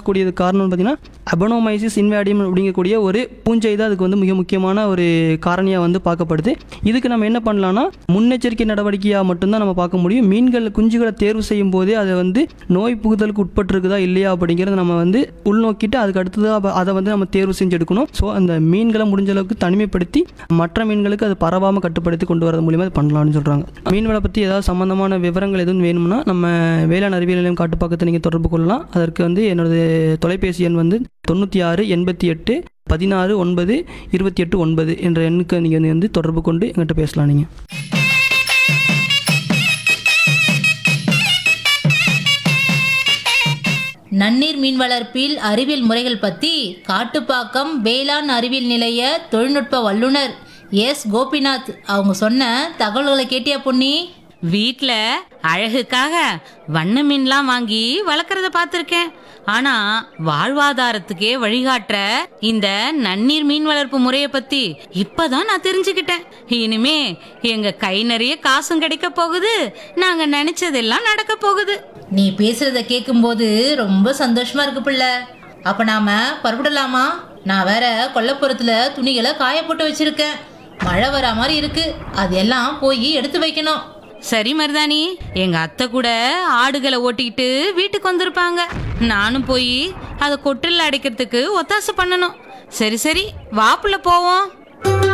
பார்க்கக்கூடியது காரணம் பார்த்தீங்கன்னா அபனோமைசிஸ் இன்வேடியம் அப்படிங்கக்கூடிய ஒரு பூஞ்சை தான் அதுக்கு வந்து மிக முக்கியமான ஒரு காரணியாக வந்து பார்க்கப்படுது இதுக்கு நம்ம என்ன பண்ணலாம்னா முன்னெச்சரிக்கை நடவடிக்கையாக மட்டும்தான் நம்ம பார்க்க முடியும் மீன்கள் குஞ்சுகளை தேர்வு செய்யும் போதே அதை வந்து நோய் புகுதலுக்கு உட்பட்டிருக்குதா இல்லையா அப்படிங்கிறத நம்ம வந்து உள்நோக்கிட்டு அதுக்கு அடுத்ததாக அதை வந்து நம்ம தேர்வு செஞ்சு எடுக்கணும் ஸோ அந்த மீன்களை முடிஞ்ச அளவுக்கு தனிமைப்படுத்தி மற்ற மீன்களுக்கு அது பரவாமல் கட்டுப்படுத்தி கொண்டு வரது மூலியமாக அது பண்ணலாம்னு சொல்கிறாங்க மீன்களை பற்றி ஏதாவது சம்மந்தமான விவரங்கள் எதுவும் வேணும்னா நம்ம வேளாண் அறிவியல் நிலையம் காட்டுப்பாக்கத்தை நீங்கள் தொடர்பு கொள்ளலாம் அதற்கு வந்து என்னோட தொலைபேசி எண் வந்து தொண்ணூற்றி ஆறு எண்பத்தி எட்டு பதினாறு ஒன்பது இருபத்தி எட்டு ஒன்பது என்ற எண்ணுக்கு நீங்கள் வந்து தொடர்பு கொண்டு எங்கிட்ட பேசலாம் நீங்கள் நன்னீர் மீன் வளர்ப்பில் அறிவியல் முறைகள் பற்றி காட்டுப்பாக்கம் வேளாண் அறிவியல் நிலைய தொழில்நுட்ப வல்லுனர் எஸ் கோபிநாத் அவங்க சொன்ன தகவல்களை கேட்டியா பொன்னி வீட்ல அழகுக்காக வண்ண மீன்லாம் வாங்கி வளர்க்கறத பார்த்துருக்கேன் ஆனா வாழ்வாதாரத்துக்கே வழிகாட்டுற இந்த நன்னீர் மீன் வளர்ப்பு முறைய பத்தி இப்பதான் நான் தெரிஞ்சுக்கிட்டேன் இனிமே எங்க கை நிறைய காசும் கிடைக்க போகுது நாங்க நினைச்சதெல்லாம் நடக்க போகுது நீ பேசுறத கேட்கும்போது ரொம்ப சந்தோஷமா இருக்கு பிள்ளை அப்ப நாம புறப்படலாமா நான் வேற கொல்லப்புறத்துல துணிகளை காய போட்டு வச்சிருக்கேன் மழை வரா மாதிரி இருக்கு அதெல்லாம் போய் எடுத்து வைக்கணும் சரி மருதாணி எங்க அத்தை கூட ஆடுகளை ஓட்டிக்கிட்டு வீட்டுக்கு வந்திருப்பாங்க நானும் போய் அதை கொட்டில் அடைக்கிறதுக்கு ஒத்தாசை பண்ணணும் சரி சரி வாப்புல போவோம்